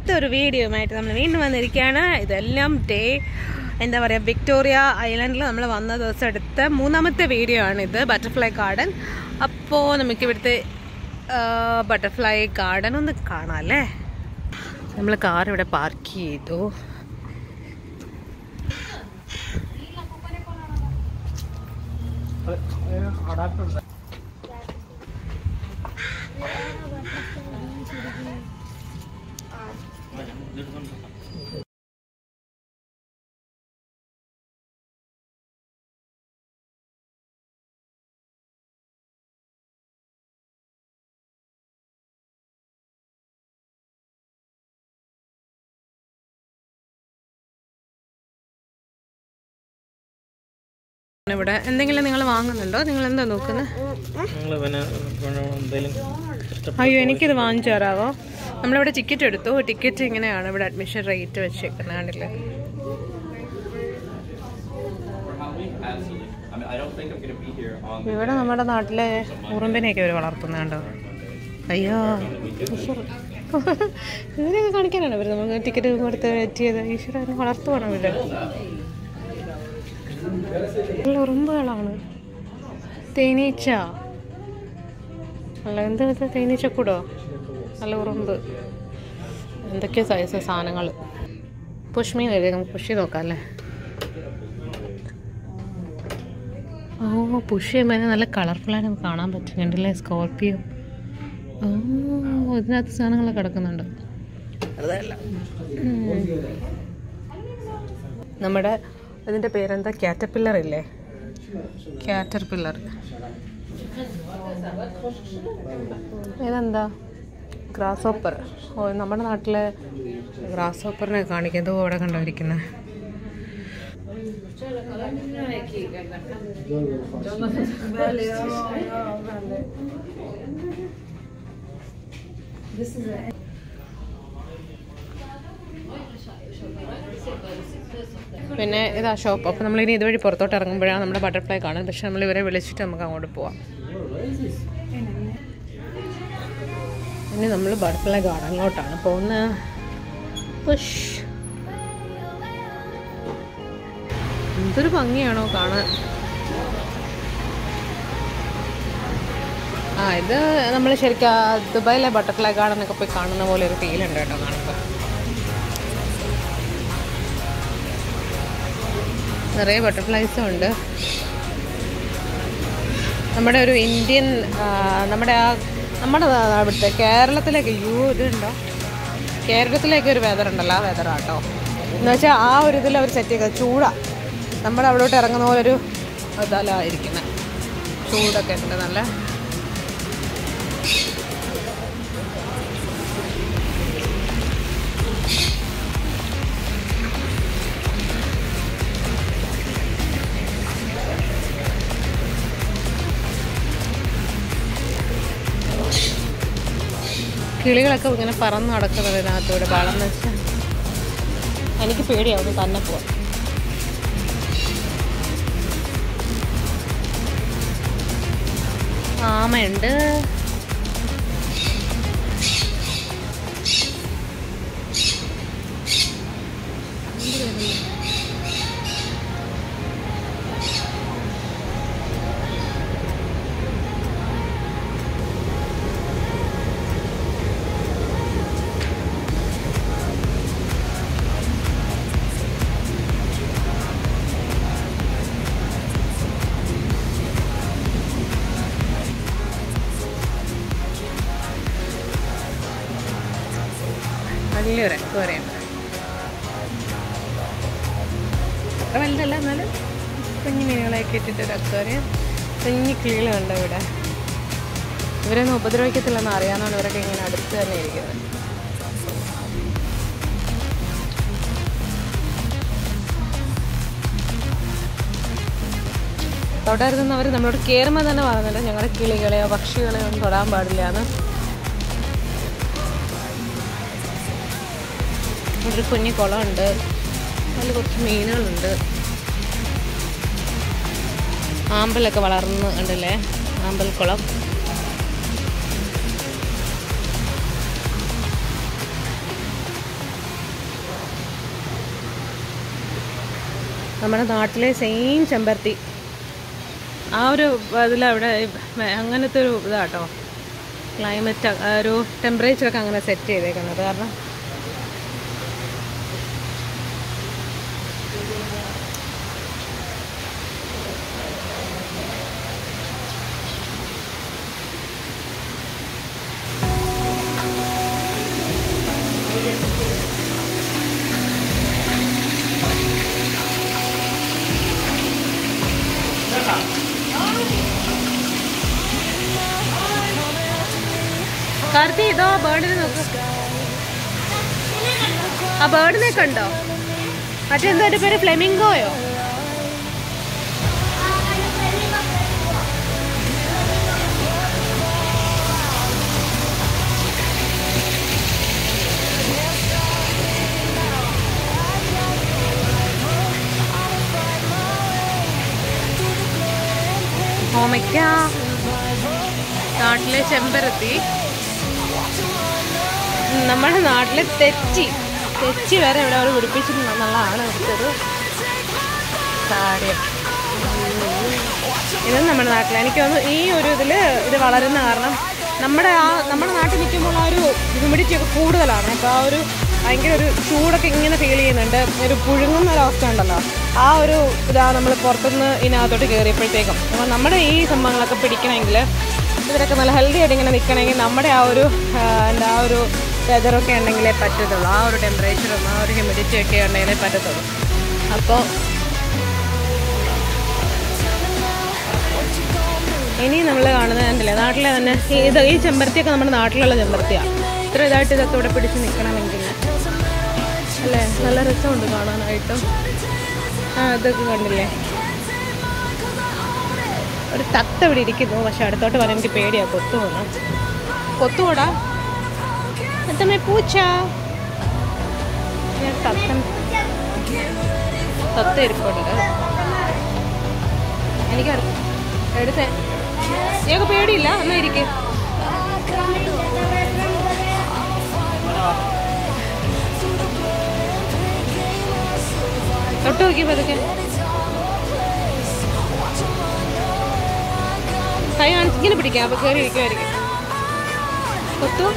അടുത്തൊരു വീഡിയോയുമായിട്ട് നമ്മൾ വീണ്ടും വന്നിരിക്കുകയാണ് ഇതെല്ലാം ഡേ എന്താ പറയുക വിക്ടോറിയ ഐലൻഡിൽ നമ്മൾ വന്ന ദിവസം എടുത്ത മൂന്നാമത്തെ വീഡിയോ ആണ് ഇത് ബട്ടർഫ്ലൈ ഗാർഡൻ അപ്പോൾ നമുക്ക് ഇവിടുത്തെ ബട്ടർഫ്ലൈ ഗാർഡൻ ഒന്ന് കാണാം അല്ലേ നമ്മൾ കാർ ഇവിടെ പാർക്ക് ചെയ്തു ഇവിടെ എന്തെങ്കിലും നിങ്ങൾ വാങ്ങുന്നുണ്ടോ നിങ്ങൾ എന്താ നോക്കുന്നത് നിങ്ങൾ പിന്നെ എന്തെങ്കിലും അയ്യോ എനിക്കിത് വാങ്ങിച്ചു തരാവോ നമ്മളിവിടെ ടിക്കറ്റ് എടുത്തു ടിക്കറ്റ് ഇങ്ങനെയാണ് ഇവിടെ അഡ്മിഷൻ റേറ്റ് വെച്ചേക്കുന്നത് കണ്ടില്ലേ I mean, I don't think I'm going to be here on the ഇവിടെ നമ്മുടെ നാട്ടിലെ ഉറുമ്പിനെയൊക്കെ അവർ വളർത്തുന്നുണ്ടോ അയ്യോ ഈശ്വര ഇതിനൊക്കെ കാണിക്കാനാണ് ഇവർ നമുക്ക് ടിക്കറ്റ് കൊടുത്ത് വെയിറ്റ് ചെയ്ത് ഈശ്വര എന്നെ വളർത്തുവാണോ ഇവര് നല്ല ഉറുമ്പുകളാണ് തേനീച്ച അല്ല എന്ത് ഇത് തേനീച്ചക്കൂടോ നല്ല ഉറുമ്പ് എന്തൊക്കെയോ സൈസ് സാധനങ്ങൾ പുഷ്മീൻ എഴുതി നമുക്ക് പുഷി നോക്കാം അല്ലേ ഓ പുഷ് ചെയ്യുമ്പോൾ നല്ല കളർഫുള്ളായിട്ട് നമുക്ക് കാണാൻ പറ്റും കണ്ടില്ലേ സ്കോർപ്പിയോ ഓ ഇതിനകത്ത് സാധനങ്ങളൊക്കെ കിടക്കുന്നുണ്ട് അതല്ല ഉം. നമ്മുടെ ഇതിൻ്റെ പേരെന്താ കാറ്റർപില്ലർ ഇല്ലേ കാറ്റർപില്ലർ ഇതെന്താ ഗ്രാസ് ഹോപ്പർ ഓ നമ്മുടെ നാട്ടിലെ ഗ്രാസ് ഹോപ്പറിനെ കാണിക്കുന്നത് അവിടെ കണ്ടുപിടിക്കുന്നത് പിന്നെ ഇതാ ഷോപ്പ് അപ്പോൾ നമ്മളിനി ഇതുവഴി പുറത്തോട്ട് ഇറങ്ങുമ്പോഴാണ് നമ്മുടെ ബട്ടർഫ്ലൈ കാണുന്നത് പക്ഷെ നമ്മൾ ഇവരെ വിളിച്ചിട്ട് നമുക്ക് അങ്ങോട്ട് പോവാം ഇനി നമ്മൾ ബട്ടർഫ്ലൈ ഗാർഡനിലോട്ടാണ് പോകുന്നത് പുഷ് എന്തൊരു ഭംഗിയാണോ കാണാൻ ആ ഇത് നമ്മൾ ശരിക്കും ആ ദുബായിലെ ബട്ടർഫ്ലൈ ഗാർഡൻ ഒക്കെ പോയി കാണുന്ന പോലെ ഒരു ഫീൽ ഉണ്ട് കേട്ടോ കാണുമ്പോൾ നിറയെ ബട്ടർഫ്ലൈസും ഉണ്ട് നമ്മുടെ ഒരു ഇന്ത്യൻ ആ, നമ്മുടെ ആ നമ്മുടെ നാ- അവിടുത്തെ കേരളത്തിലേക്ക് യൂ ഇതുണ്ടോ കേരളത്തിലേക്ക് ഒരു വെതർ ഉണ്ടല്ലോ ആ വെതർ ആട്ടോ എന്ന് വെച്ചാൽ ആ ഒരു ഇതിൽ അവർ സെറ്റ് ചെയ്ത ചൂടാ നമ്മുടെ അവിടോട്ട് ഇറങ്ങുന്ന പോലെ ഒരു ഇതല്ല ഇരിക്കുന്നത് ചൂടൊക്കെ ഉണ്ട് നല്ല കിളികളൊക്കെ ഇങ്ങനെ പറന്ന് നടക്കുന്നത് ഇതിനകത്തൂടെ വളം വെച്ച് എനിക്ക് പേടിയാവും തന്നെ പോവാം ആമയുണ്ട് വലിയൊരു അക്വേറിയം അത്ര വലുതല്ല എന്നാലും കുഞ്ഞു മീനുകളെയൊക്കെ ഇട്ടിട്ടൊരു അക്വേറിയം കുഞ്ഞു കിളികളുണ്ട് ഇവിടെ ഇവരൊന്നും ഉപദ്രവിക്കത്തില്ലെന്ന് അറിയാനാണ് ഇവരൊക്കെ ഇങ്ങനെ അടുത്ത് തന്നെ ഇരിക്കുന്നത് തൊടരുതെന്ന് നമ്മളോട് കയറുമ്പോൾ തന്നെ പറയുന്നുണ്ട് ഞങ്ങളുടെ കിളികളെയോ പക്ഷികളെയോ ഒന്നും തൊടാൻ പാടില്ല എന്ന് ഇവിടെ ഒരു കുഞ്ഞു കുളമുണ്ട് അതിൽ കുറച്ച് മീനുകളുണ്ട് ആമ്പലൊക്കെ വളർന്ന് ഉണ്ടല്ലേ ആമ്പൽക്കുളം നമ്മുടെ നാട്ടിലെ സെയിം ചെമ്പരത്തി ആ ഒരു ഇതിലവിടെ അങ്ങനത്തെ ഒരു ഇതാട്ടോ ക്ലൈമറ്റ് ഒരു ടെമ്പറേച്ചറൊക്കെ അങ്ങനെ സെറ്റ് ചെയ്തേക്കുന്നത് കാരണം കാർത്തി ഇതോ ബേർഡിനെ നോക്ക് ആ ബേർഡിനെ കണ്ടോ മറ്റെന്തോ എൻ്റെ പേര് ഫ്ലെമിംഗോയോ ഓമയ്ക്ക നാട്ടിലെ ചെമ്പരത്തി നമ്മുടെ നാട്ടിലെ തെച്ചി തെച്ചി വരെ ഇവിടെ അവർ പിടിപ്പിച്ചിട്ടുണ്ടെന്നുള്ളതാണ് എടുത്തത് കാര്യം ഇത് നമ്മുടെ നാട്ടിൽ എനിക്ക് തോന്നുന്നു ഈ ഒരു ഇതിൽ ഇത് വളരുന്ന കാരണം നമ്മുടെ ആ നമ്മുടെ നാട്ടിൽ നിൽക്കുമ്പോൾ ആ ഒരു ഹ്യൂമിഡിറ്റി ഒക്കെ കൂടുതലാണ് അപ്പോൾ ആ ഒരു ഭയങ്കര ഒരു ചൂടൊക്കെ ഇങ്ങനെ ഫീൽ ചെയ്യുന്നുണ്ട് ഒരു പുഴുങ്ങുന്ന ഒരവസ്ഥ ഉണ്ടല്ലോ ആ ഒരു ഇതാ നമ്മൾ പുറത്തുനിന്ന് ഇതിനകത്തോട്ട് കയറിയപ്പോഴത്തേക്കും അപ്പോൾ നമ്മുടെ ഈ സംഭവങ്ങളൊക്കെ പിടിക്കണമെങ്കിൽ ഇവരൊക്കെ നല്ല ഹെൽത്തി ആയിട്ട് ഇങ്ങനെ നിൽക്കണമെങ്കിൽ നമ്മുടെ ആ ഒരു ആ, എന്താ ആ ഒരു വെതറൊക്കെ ഉണ്ടെങ്കിലേ പറ്റത്തുള്ളൂ ആ ഒരു ടെമ്പറേച്ചറും ആ ഒരു ഹ്യൂമിഡിറ്റി ഒക്കെ ഉണ്ടെങ്കിലേ പറ്റത്തുള്ളൂ അപ്പോൾ ഇനി നമ്മൾ കാണുന്നത് കണ്ടില്ലേ നാട്ടിലെ തന്നെ ഈ ഇത് ഈ ചെമ്പരത്തിയൊക്കെ നമ്മുടെ നാട്ടിലുള്ള ചെമ്പരത്തിയാണ് ഇത്ര ഇതായിട്ട് ഇതൊക്കെ ഇവിടെ പിടിച്ച് നിൽക്കണമെങ്കിൽ അല്ലേ നല്ല രസമുണ്ട് കാണാനായിട്ടും ആ ഇതൊക്കെ കണ്ടില്ലേ ഒരു തത്ത ഇവിടെ ഇരിക്കുന്നു പക്ഷെ അടുത്തോട്ട് വരാൻ എനിക്ക് പേടിയാ കൊത്തു പോകണം കൊത്തുകൂടാ എത്തമ്മേ പൂച്ച ഞാൻ തത്തൻ തത്ത ഇരിപ്പുണ്ട് എനിക്ക് എടുത്തേ ഞങ്ങൾക്ക് പേടിയില്ല എന്നാ ഇരിക്കെ തൊട്ട് നോക്കി പതുക്കെ കൈ കാണിച്ച് ഇങ്ങനെ പിടിക്കാം അപ്പൊ കയറി ഇരിക്കുമായിരിക്കും കൊത്തു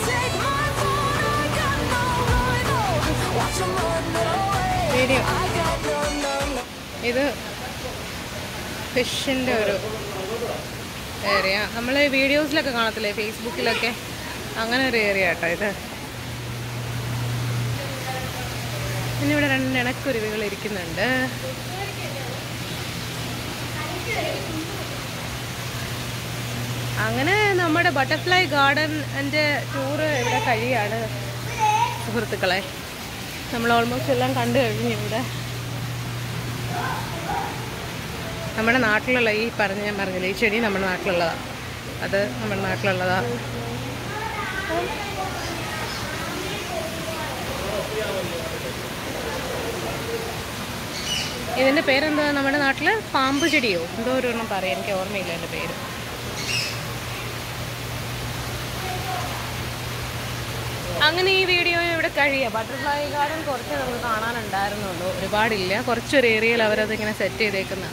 വീഡിയോ ഇത് ഫിഷിൻ്റെ ഒരു ഏരിയ നമ്മൾ വീഡിയോസിലൊക്കെ കാണത്തില്ലേ ഫേസ്ബുക്കിലൊക്കെ അങ്ങനെ ഒരു ഏരിയ കേട്ടോ ഇത് പിന്നെ ഇവിടെ രണ്ട് ഇണക്കുരുവികൾ ഇരിക്കുന്നുണ്ട് അങ്ങനെ നമ്മുടെ ബട്ടർഫ്ലൈ ഗാർഡൻ എൻ്റെ ടൂറ് ഇവിടെ കഴിയാണ് സുഹൃത്തുക്കളെ നമ്മൾ ഓൾമോസ്റ്റ് എല്ലാം കണ്ടു കഴിഞ്ഞു ഇവിടെ നമ്മുടെ നാട്ടിലുള്ള ഈ പറഞ്ഞ ഞാൻ പറഞ്ഞില്ലേ ഈ ചെടി നമ്മുടെ നാട്ടിലുള്ളതാണ് അത് നമ്മുടെ നാട്ടിലുള്ളതാണ് ഇതിൻ്റെ പേരെന്താ നമ്മുടെ നാട്ടിൽ പാമ്പ് ചെടിയോ എന്തോ ഒരു എണ്ണം പറയാം എനിക്ക് ഓർമ്മയില്ല എൻ്റെ പേര് അങ്ങനെ ഈ വീഡിയോ ഇവിടെ കഴിയുക ബട്ടർഫ്ലൈ ഗാർഡൻ കുറച്ച് നമുക്ക് കാണാനുണ്ടായിരുന്നുള്ളൂ ഒരുപാടില്ല കുറച്ചൊരു ഏരിയയിൽ അവരത് ഇങ്ങനെ സെറ്റ് ചെയ്തേക്കുന്ന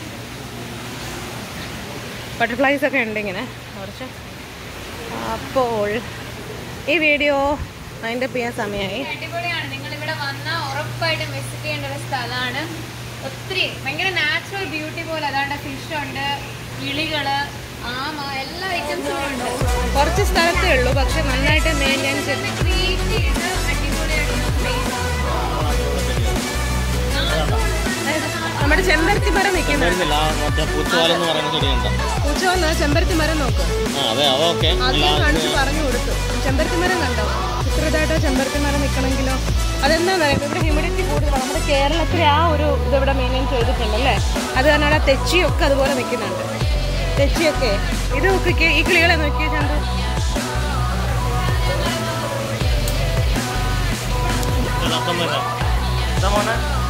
ബട്ടർഫ്ലൈസ് ഒക്കെ ഉണ്ട് ഇങ്ങനെ കുറച്ച് അപ്പോൾ ഈ വീഡിയോ അതിൻ്റെ ചെയ്യാൻ സമയമായി അടിപൊളിയാണ് നിങ്ങൾ ഇവിടെ വന്നാൽ ഉറപ്പായിട്ടും വിസിറ്റ് ചെയ്യേണ്ട ഒരു സ്ഥലമാണ് ഒത്തിരി ഭയങ്കര നാച്ചുറൽ ബ്യൂട്ടി പോലെ അതാണ്ട് ഫിഷ് ഉണ്ട് കിളികള് ആമ എല്ലാ ഐറ്റംസും ഉണ്ട് കുറച്ച് സ്ഥലത്തേ ഉള്ളൂ പക്ഷെ നന്നായിട്ട് മെയിൻറ്റെയിൻ ചെയ്ത് ക്രിയേറ്റ് ചെയ്ത് അടിപൊളിയായിട്ടുള്ള place. നമ്മുടെ ചെമ്പരത്തി മരം നിൽക്കുന്നത് വരുന്നില്ല ആ മറ്റേ പൂച്ചവാലെന്ന് പറയുന്ന ചെടിയുണ്ട് പൂച്ച വന്ന് ചെമ്പരത്തി മരം നോക്കും ആ അതെ അതൊക്കെ ആദ്യം കാണിച്ച് പറഞ്ഞു കൊടുത്തു ചെമ്പരത്തി മരം കണ്ടോ ഇത്രതായിട്ടോ ചെമ്പരത്തി മരം നിൽക്കണമെങ്കിലോ അതെന്താണെന്ന് അറിയാം ഇവിടെ ഹ്യൂമിഡിറ്റി കൂടുതലാണ് നമ്മുടെ കേരളത്തിലെ ആ ഒരു ഇത് ഇവിടെ മെയിൻറ്റെയിൻ ചെയ്തിട്ടുണ്ടല്ലേ അത് കാരണം അവിടെ തെച്ചിയൊക്കെ അതുപോലെ നിൽക്കുന്നുണ്ട് തെച്ചിയൊക്കെ ഇത് നോക്കിക്കേ ഈ കിളികളെ നോക്കിയേ ചന്തു നടത്തുന്നില്ല ഇതാ മോനെ